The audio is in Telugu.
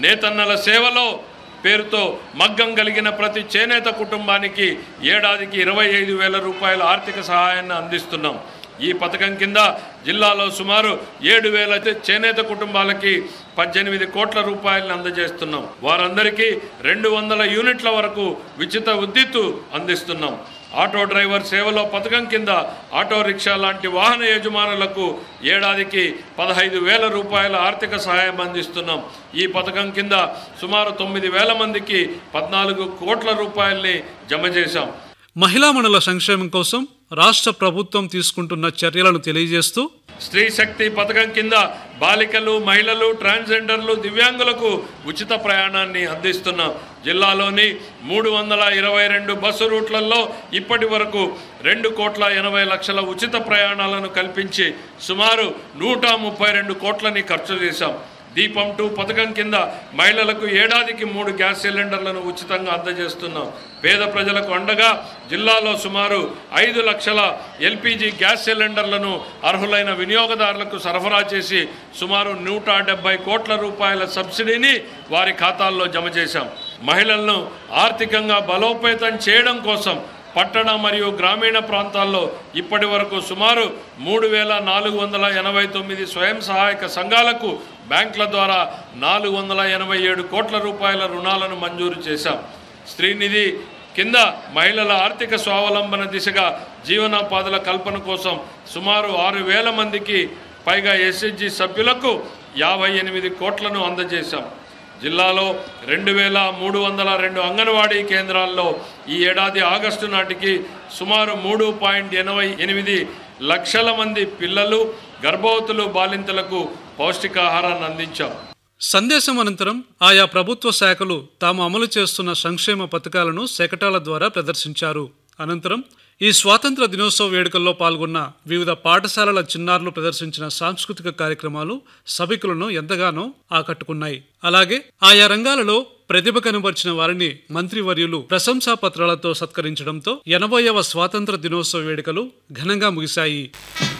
నేతన్నల సేవలో పేరుతో మగ్గం కలిగిన ప్రతి చేనేత కుటుంబానికి ఏడాదికి ఇరవై ఐదు వేల రూపాయల ఆర్థిక సహాయాన్ని అందిస్తున్నాం ఈ పథకం కింద జిల్లాలో సుమారు ఏడు వేల చేనేత కుటుంబాలకి పద్దెనిమిది కోట్ల రూపాయలను అందజేస్తున్నాం వారందరికీ రెండు వందల యూనిట్ల వరకు ఉచిత విద్యుత్తు అందిస్తున్నాం ఆటో డ్రైవర్ సేవలో పథకం కింద ఆటో రిక్షా లాంటి వాహన యజమానులకు ఏడాదికి పదహైదు వేల రూపాయల ఆర్థిక సహాయం అందిస్తున్నాం ఈ పథకం కింద సుమారు తొమ్మిది వేల మందికి పద్నాలుగు కోట్ల రూపాయల్ని జమ చేశాం మహిళామణుల సంక్షేమం కోసం రాష్ట్ర ప్రభుత్వం తీసుకుంటున్న చర్యలను తెలియజేస్తూ స్త్రీ శక్తి పథకం కింద బాలికలు మహిళలు ట్రాన్స్జెండర్లు దివ్యాంగులకు ఉచిత ప్రయాణాన్ని అందిస్తున్నాం జిల్లాలోని మూడు వందల ఇరవై రెండు బస్సు రూట్లలో ఇప్పటి వరకు రెండు కోట్ల ఎనభై లక్షల ఉచిత ప్రయాణాలను కల్పించి సుమారు నూట ముప్పై రెండు కోట్లని ఖర్చు చేశాం దీపం టూ పథకం కింద మహిళలకు ఏడాదికి మూడు గ్యాస్ సిలిండర్లను ఉచితంగా అందజేస్తున్నాం పేద ప్రజలకు అండగా జిల్లాలో సుమారు ఐదు లక్షల ఎల్పిజి గ్యాస్ సిలిండర్లను అర్హులైన వినియోగదారులకు సరఫరా చేసి సుమారు నూట డెబ్బై కోట్ల రూపాయల సబ్సిడీని వారి ఖాతాల్లో జమ చేశాం మహిళలను ఆర్థికంగా బలోపేతం చేయడం కోసం పట్టణ మరియు గ్రామీణ ప్రాంతాల్లో ఇప్పటి వరకు సుమారు మూడు వేల నాలుగు వందల ఎనభై తొమ్మిది స్వయం సహాయక సంఘాలకు బ్యాంకుల ద్వారా నాలుగు వందల ఎనభై ఏడు కోట్ల రూపాయల రుణాలను మంజూరు చేశాం స్త్రీనిధి కింద మహిళల ఆర్థిక స్వావలంబన దిశగా జీవనోపాధుల కల్పన కోసం సుమారు ఆరు వేల మందికి పైగా ఎస్హెచ్జి సభ్యులకు యాభై ఎనిమిది కోట్లను అందజేశాం జిల్లాలో రెండు వేల మూడు వందల రెండు అంగన్వాడీ కేంద్రాల్లో ఈ ఏడాది ఆగస్టు నాటికి సుమారు మూడు పాయింట్ ఎనభై ఎనిమిది లక్షల మంది పిల్లలు గర్భవతులు బాలింతలకు పౌష్టికాహారాన్ని అందించాం సందేశం అనంతరం ఆయా ప్రభుత్వ శాఖలు తాము అమలు చేస్తున్న సంక్షేమ పథకాలను శకటాల ద్వారా ప్రదర్శించారు అనంతరం ఈ స్వాతంత్ర దినోత్సవ వేడుకల్లో పాల్గొన్న వివిధ పాఠశాలల చిన్నారులు ప్రదర్శించిన సాంస్కృతిక కార్యక్రమాలు సభికులను ఎంతగానో ఆకట్టుకున్నాయి అలాగే ఆయా రంగాలలో ప్రతిభ కనబరిచిన వారిని మంత్రివర్యులు ప్రశంసా పత్రాలతో సత్కరించడంతో ఎనభైవ స్వాతంత్ర దినోత్సవ వేడుకలు ఘనంగా ముగిశాయి